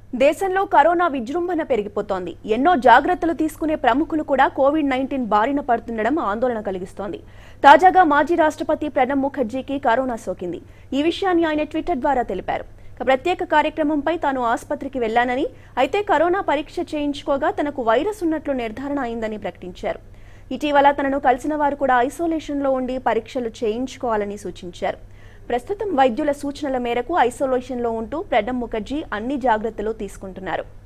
దేశంలో కరోనా విజృంభణ పెరిగిపోతోంది ఎన్నో జాగ్రత్తలు తీసుకునే ప్రముఖులు కూడా కోవిడ్ నైన్టీన్ బారిన పడుతుండడం ఆందోళన కలిగిస్తోంది తాజాగా మాజీ రాష్ట్రపతి ప్రణబ్ ముఖర్జీకి కరోనా సోకింది ఈ విషయాన్ని ఆయన ట్విట్టర్ ద్వారా తెలిపారు ఇక ప్రత్యేక కార్యక్రమంపై తాను ఆసుపత్రికి వెళ్లానని అయితే కరోనా పరీక్ష చేయించుకోగా తనకు వైరస్ ఉన్నట్లు నిర్ధారణ అయిందని ప్రకటించారు ఇటీవల తనను కలిసిన వారు కూడా ఐసోలేషన్లో ఉండి పరీక్షలు చేయించుకోవాలని సూచించారు ప్రస్తుతం వైద్యుల సూచనల మేరకు ఐసోలేషన్లో ఉంటూ ప్రణబ్ ముఖర్జీ అన్ని జాగ్రత్తలు తీసుకుంటున్నారు